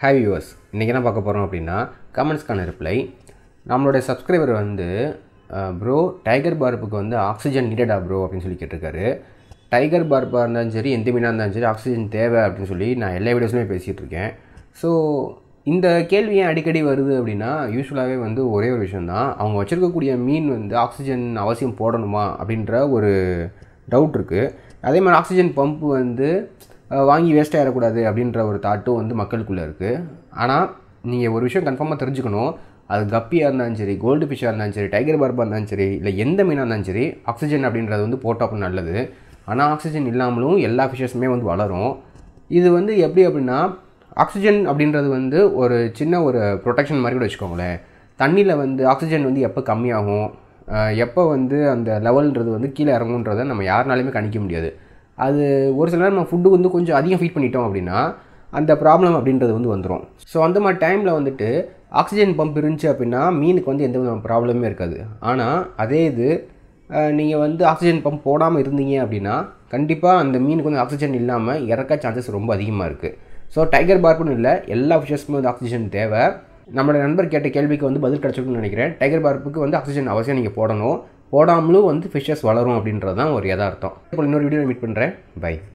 hi viewers இன்றைக்கி என்ன பார்க்க போகிறோம் அப்படின்னா கமெண்ட்ஸ்க்கான ரிப்ளை நம்மளுடைய சப்ஸ்கிரைபர் வந்து ப்ரோ டைகர் பார்ப்புக்கு வந்து ஆக்சிஜன் நீடடா ப்ரோ அப்படின்னு சொல்லி கேட்டிருக்காரு டைகர் பார்ப்பாக இருந்தாலும் சரி எந்த மீனாக இருந்தாலும் சரி ஆக்சிஜன் தேவை அப்படின்னு சொல்லி நான் எல்லா வீடியோஸ்லையுமே பேசிகிட்டு இருக்கேன் ஸோ இந்த கேள்வி ஏன் அடிக்கடி வருது அப்படின்னா யூஸ்வலாகவே வந்து ஒரே ஒரு விஷயந்தான் அவங்க வச்சுருக்கக்கூடிய மீன் வந்து ஆக்சிஜன் அவசியம் போடணுமா அப்படின்ற ஒரு டவுட் இருக்குது அதே மாதிரி ஆக்சிஜன் பம்ப் வந்து அஹ், வாங்கி வேஸ்ட் ஆகிடக்கூடாது அப்படின்ற ஒரு தாட்டும் வந்து மக்களுக்குள்ளே இருக்குது ஆனால் நீங்கள் ஒரு விஷயம் கன்ஃபார்மாக தெரிஞ்சுக்கணும் அது கப்பியாக இருந்தாலும் சரி கோல்டு ஃபிஷ்ஷாக இருந்தாலும் சரி டைகர் பார்பாக இருந்தாலும் சரி இல்லை எந்த மீனாக இருந்தாலும் சரி ஆக்சிஜன் அப்படின்றது வந்து போட்டோம் அப்படின்னு நல்லது ஆனால் ஆக்சிஜன் இல்லாமலும் எல்லா ஃபிஷ்ஷஸுமே வந்து வளரும் இது வந்து எப்படி அப்படின்னா ஆக்சிஜன் அப்படின்றது வந்து ஒரு சின்ன ஒரு ப்ரொடெக்ஷன் மாதிரி கூட வச்சுக்கோங்களேன் தண்ணியில் வந்து ஆக்சிஜன் வந்து எப்போ கம்மியாகும் அஹ் எப்போ வந்து அந்த லெவல்ன்றது வந்து கீழே இறங்குன்றதை நம்ம யாருனாலையுமே கணிக்க முடியாது அது ஒரு சில நேரம் நம்ம ஃபுட்டு வந்து கொஞ்சம் அதிகம் ஃபீட் பண்ணிட்டோம் அப்படின்னா அந்த ப்ராப்ளம் அப்படின்றது வந்து வந்துடும் ஸோ அந்த மாதிரி டைமில் வந்துட்டு ஆக்சிஜன் பம்ப் இருந்துச்சு அப்படின்னா மீனுக்கு வந்து எந்த வித ப்ராப்ளமே இருக்காது ஆனால் அதே இது நீங்கள் வந்து ஆக்சிஜன் பம்ப் போடாமல் இருந்தீங்க அப்படின்னா கண்டிப்பாக அந்த மீனுக்கு வந்து ஆக்சிஜன் இல்லாமல் இறக்க சான்சஸ் ரொம்ப அதிகமாக இருக்குது ஸோ டைகர் பார்ப்புன்னு இல்லை எல்லா ஃபிஷஸ்க்குமே வந்து ஆக்சிஜன் தேவை நம்மளோட நண்பர் கேட்ட கேள்விக்கு வந்து பதில் கிடச்சிருக்குன்னு நினைக்கிறேன் டைகர் பார்ப்புக்கு வந்து ஆக்சிஜன் அவசியம் நீங்கள் போடணும் போடாமலும் வந்து ஃபிஷஸ் வளரும் அப்படின்றது தான் ஒரு யதார்த்தம் இப்போ இன்னொரு வீடியோ மீட் பண்ணுறேன் பை